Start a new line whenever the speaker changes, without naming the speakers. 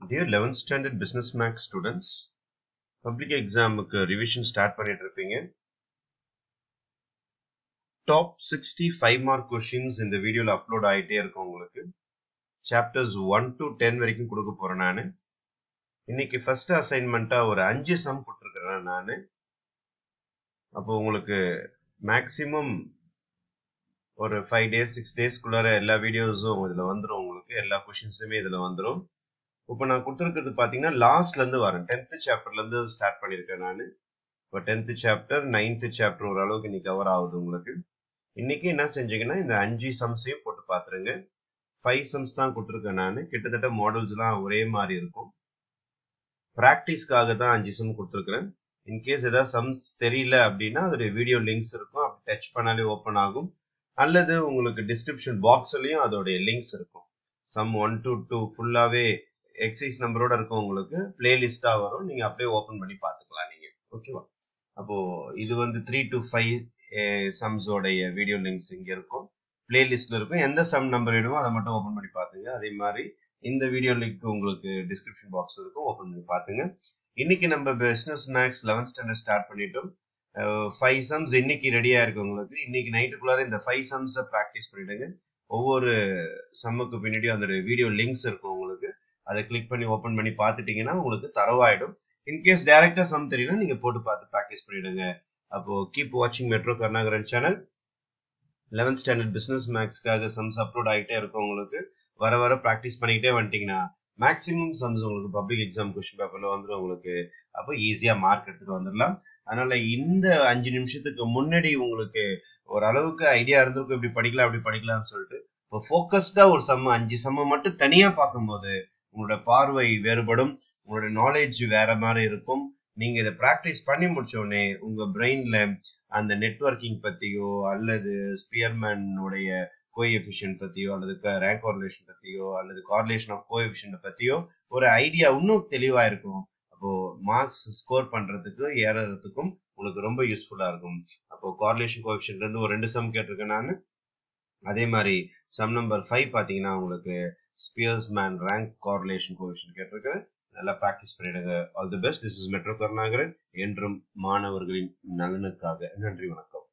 dear eleventh standard business maths students public எக்ஸாமுக்கு revision start பண்ணிட்டு இருப்பீங்க top sixty five mark questions இந்த வீடியோவில் அப்லோட் ஆகிட்டே இருக்கும் உங்களுக்கு சாப்டர்ஸ் ஒன் டு டென் வரைக்கும் கொடுக்க போறேன் நான் இன்னைக்கு ஃபர்ஸ்ட் அசைன்மெண்ட்டா ஒரு அஞ்சு சம் கொடுத்துருக்கிறேன் நான் அப்போ உங்களுக்கு மேக்சிமம் ஒரு ஃபைவ் டேஸ் சிக்ஸ் டேஸ்க்குள்ளார எல்லா வீடியோஸும் இதில் வந்துடும் உங்களுக்கு எல்லா கொஷின்ஸுமே இதில் வந்துடும் இப்போ நான் கொடுத்துருக்கிறது பார்த்தீங்கன்னா லாஸ்ட்லேருந்து வரேன் டென்த்து சாப்டர்லேருந்து ஸ்டார்ட் பண்ணியிருக்கேன் நான் இப்போ டென்த்து சாப்டர் நைன்த்து சாப்டர் ஓரளவுக்கு இன்னைக்கு கவர் ஆகுது உங்களுக்கு இன்னைக்கு என்ன செஞ்சீங்கன்னா இந்த அஞ்சு சம்ஸையும் போட்டு பார்த்துருங்க ஃபைவ் சம்ஸ் தான் கொடுத்துருக்கேன் நான் கிட்டத்தட்ட மாடல்ஸ்லாம் ஒரே மாதிரி இருக்கும் ப்ராக்டிஸ்க்காக தான் அஞ்சு சம் கொடுத்துருக்குறேன் இன்கேஸ் ஏதாவது சம்ஸ் தெரியல அப்படின்னா அதோடைய வீடியோ லிங்க்ஸ் இருக்கும் அப்படி டச் பண்ணாலே ஓப்பன் ஆகும் அல்லது உங்களுக்கு டிஸ்கிரிப்ஷன் பாக்ஸ்லயும் அதோடைய லிங்க்ஸ் இருக்கும் சம் ஒன் டு டூ ஃபுல்லாவே எக்ஸசைஸ் நம்பரோட இருக்கும் உங்களுக்கு பிளேலிஸ்டா வரும் நீங்க அப்படியே ஓபன் பண்ணி பாத்துக்கலாம் நீங்க ஓகேவா அப்போ இது வந்து த்ரீ டு ஃபைவ் சம்ஸோடைய வீடியோ லிங்க்ஸ் இங்க இருக்கும் பிளேலிஸ்ட்ல இருக்கும் எந்த சம் நம்பர் வேணுமோ அதை மட்டும் ஓபன் பண்ணி பாத்துங்க அதே மாதிரி இந்த வீடியோ லிங்க் உங்களுக்கு டிஸ்கிரிப்ஷன் பாக்ஸ் இருக்கும் ஓபன் பண்ணி பாத்துங்க இன்னைக்கு நம்ம business maths eleventh standard start பண்ணிட்டோம் ஃபைவ் சம்ஸ் இன்னைக்கு ரெடியா இருக்கு உங்களுக்கு இன்னைக்கு நைட்டுக்குள்ளார இந்த ஃபைவ் சம்ஸை ப்ராக்டிஸ் பண்ணிடுங்க ஒவ்வொரு சம்முக்கு பின்னாடியும் அந்த வீடியோ லிங்க்ஸ் இருக்கும் உங்களுக்கு அதை கிளிக் பண்ணி ஓப்பன் பண்ணி பார்த்துட்டீங்கன்னா உங்களுக்கு தரவாயிடும் இன்கேஸ் டைரக்டா சம் தெரியும்னா நீங்க போட்டு பார்த்து ப்ராக்டிஸ் பண்ணிடுங்க அப்போ கீப் வாட்சிங் metro Karunakaran channel eleventh standard business மேக்ஸ்க்காக சம்ஸ் அப்லோட் ஆகிட்டே இருக்கும் உங்களுக்கு வர வர ப்ராக்டிஸ் பண்ணிக்கிட்டே வந்துட்டீங்கன்னா மேக்ஸிமம் சம்ஸ் உங்களுக்கு பப்ளிக் எக்ஸாம் கொஸ்டின் பேப்பர்ல வந்துடும் உங்களுக்கு அப்போ ஈஸியா மார்க் எடுத்துட்டு வந்துடலாம் அதனால இந்த அஞ்சு நிமிஷத்துக்கு முன்னாடி உங்களுக்கு ஓரளவுக்கு ஐடியா இருந்திருக்கும் இப்படி படிக்கலாம் அப்படி படிக்கலாம்னு சொல்லிட்டு இப்போ ஃபோக்கஸ்டா ஒரு சம்ம அஞ்சு சம்ம மட்டும் தனியா பார்க்கும்போது உங்களோட பார்வை வேறுபடும் உங்களோட நாலேஜ் வேற மாதிரி இருக்கும் நீங்க இதை ப்ராக்டிஸ் பண்ணி முடிச்ச உடனே உங்க பிரெயின்ல அந்த நெட்ஒர்க்கிங் பத்தியோ அல்லது ஸ்பியர்மேனுடைய கோஎஃபிஷியன்ட் பத்தியோ அல்லது ரேங்க் கார்லேஷன் பத்தியோ அல்லது கார்லேஷன் ஆஃப் கோஎஃபிஷியன்ட் பத்தியோ ஒரு ஐடியா இன்னும் தெளிவா இருக்கும் அப்போ மார்க்ஸ் ஸ்கோர் பண்றதுக்கு ஏறறதுக்கும் உங்களுக்கு ரொம்ப யூஸ்ஃபுல்லா இருக்கும் அப்போ கார்லேஷன் கோஎஃபிஷியன்ட் இருந்து ஒரு ரெண்டு சம் கேட்டிருக்கேன் நான் அதே மாதிரி சம் நம்பர் ஃபைவ் பாத்தீங்கன்னா உங்களுக்கு Spearman's rank correlation coefficient கேட்டிருக்கேன் நல்லா ப்ராக்டிஸ் பண்ணிடுங்க all the best this is metro Karunakaran என்றும் மாணவர்களின் நலனுக்காக நன்றி வணக்கம்